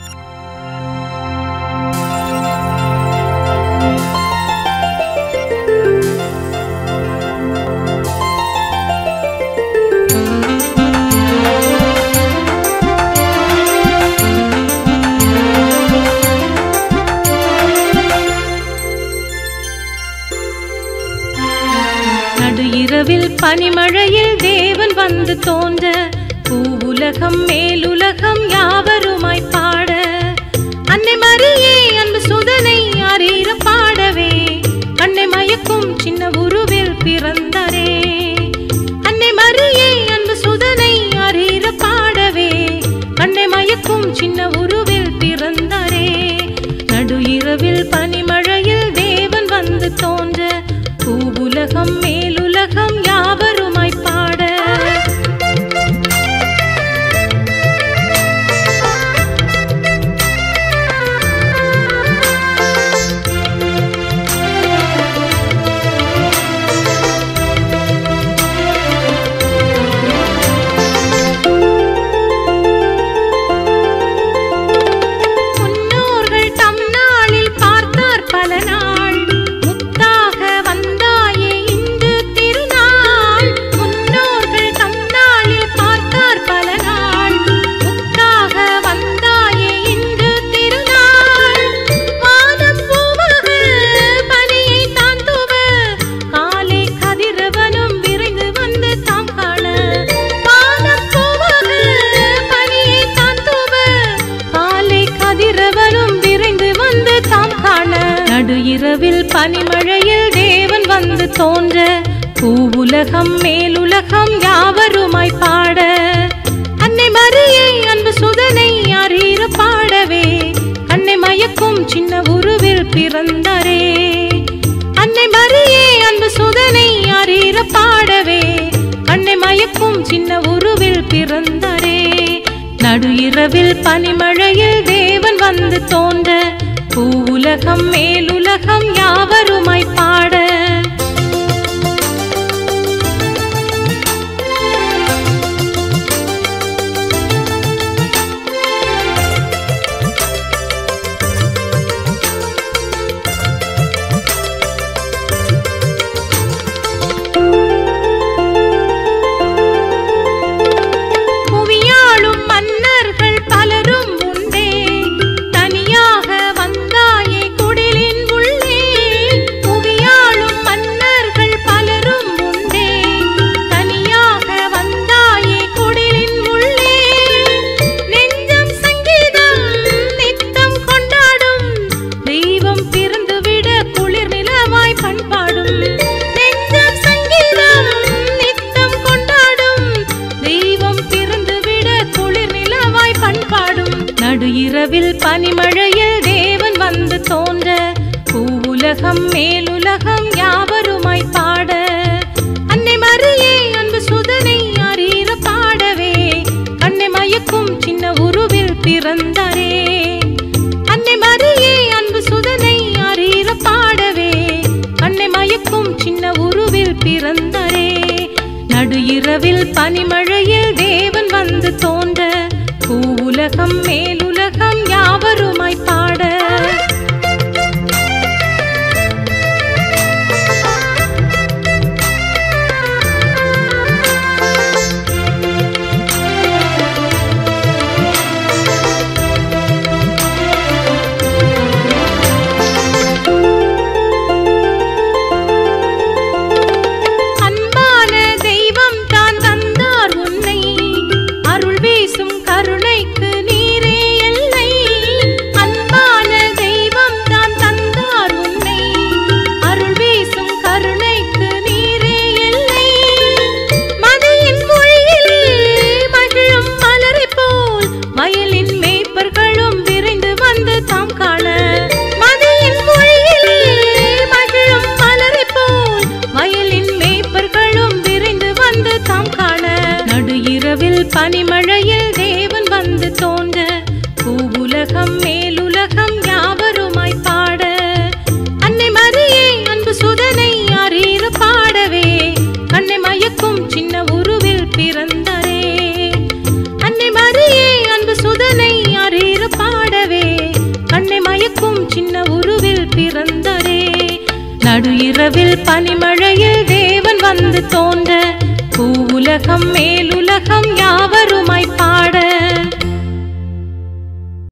நடு இரவில் பனிமழையில் தேவன் வந்து தோன்ற பூவுலகம் மேலுலகம் யாவருமாய் பாட அன்னை மரியே அன்பு சுதனை அறிய பாடவே அன்னை மயக்கும் சின்ன உருவில் பிறந்தாரே அன்னை மரியே அன்பு சுதனை அறிய பாடவே அன்னை மயக்கும் சின்ன உருவில் பிறந்தாரே நடு இரவில் பனிமழையில் தேவன் வந்து தோன்ற பூவுலகம் மேலுலகம் யாவருமாய் பாட முன்னோர்கள் தம் நாளில் பார்த்தார் பல நாள் முத்தாக வந்தாயே இன்று திருநாள் முன்னோர்கள் தம் நாளில் பார்த்தார் பல நாள் முத்தாக வந்தாயே இன்று திருநாள் வானம் பூவாக பனியை தாந்துவ காலை கதிரவனும் விரைந்து வந்து தாம் காண வானம் பூவாக பனியை தாந்துவ காலை கதிரவனும் விரைந்து வந்து தாம் காண நடு இரவில் பனிமழையில் தேவன் வந்து தோன்ற பூவுலகம் மேலுலகம் யாவருமாய் பாட அன்னை மரியை அன்பு சுதனை அறிய பாடவே அன்னை மயக்கும் சின்ன உருவில் பிறந்தாரே அன்னை மரியே அன்பு சுதனை அறிய பாடவே அன்னை மயக்கும் சின்ன உருவில் பிறந்தாரே நடு இரவில் பனிமழையில் தேவன் வந்து தோன்ற பூவுலகம் மேலுலகம் யாவருமாய் பாட புவியாளும் மன்னர்கள் பலரும் உண்டே தனியாக வந்தாயே குடிலின் உள்ளே புவியாளும் மன்னர்கள் பலரும் உண்டே தனியாக வந்தாயே குடிலின் உள்ளே நெஞ்சம் சங்கீதம் நித்தம் கொண்டாடும் தெய்வம் பிறந்துவிட குளிர் நிலவாய் பண்பாடும் நெஞ்சம் சங்கீதம் நித்தம் கொண்டாடும் தெய்வம் பிறந்துவிட குளிர் நிலவாய் பண்பாடும் நடு இரவில் பனிமழையில் தேவன் வந்து தோன்ற பூவுலகம் மேலுலகம் யாவருமாய் பாட அன்னை மரியே அன்பு சுதனை அறிய பாடவே அன்னை மயக்கும் சின்ன உருவில் பிறந்தாரே அன்னை மரியே அன்பு சுதனை அறிய பாடவே அன்னை மயக்கும் சின்ன உருவில் பிறந்தாரே நடு இரவில் பனிமழையில் தேவன் வந்து தோன்ற பூவுலகம் மேலுலகம் யாவருமாய் பாட அன்பான தெய்வம் தான் தந்தார் உன்னை அருள் வீசும் சின்ன உருவில் பிறந்தாரே நடு இரவில் பனிமழையில் தேவன் வந்து தோன்ற பூவுலகம் மேலுலகம் யாவருமாய் பாட